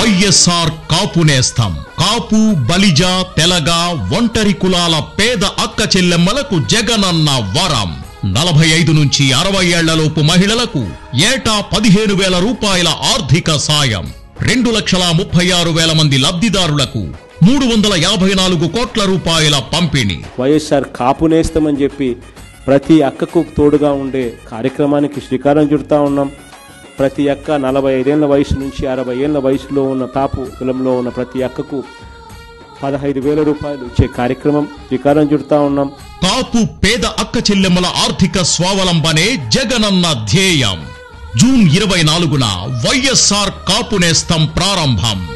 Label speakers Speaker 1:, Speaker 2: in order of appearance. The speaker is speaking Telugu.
Speaker 1: వైఎస్ఆర్ కాపు నేస్తం కాపు బలిజ తెలగ ఒంటరి కులాల పేద అక్క చెల్లెమ్మలకు జగనన్న వరం నలభై ఐదు నుంచి అరవై ఏళ్లలోపు మహిళలకు ఏటా పదిహేను వేల రూపాయల ఆర్థిక సాయం రెండు లక్షల ముప్పై ఆరు వేల మంది లబ్ధిదారులకు మూడు వందల యాభై నాలుగు కోట్ల రూపాయల పంపిణీ
Speaker 2: వైఎస్ఆర్ కాపు నేస్తామని చెప్పి ప్రతి అక్కకు తోడుగా ఉండే కార్యక్రమానికి శ్రీకారం చుడతా ఉన్నాం ప్రతి అక్క నలభై ఐదేళ్ల వయసు నుంచి అరవై ఏళ్ల వయసులో ఉన్న కాపు కులంలో ఉన్న ప్రతి అక్కకు పదహైదు వేల రూపాయలు ఇచ్చే కార్యక్రమం శ్రీకారం చుడతా ఉన్నాం
Speaker 1: కాపు పేద అక్క చెల్లెమ్మల ఆర్థిక స్వావలంబనే జగనన్న ధ్యేయం జూన్ ఇరవై నాలుగున వైఎస్ఆర్ కాపు నేస్తం ప్రారంభం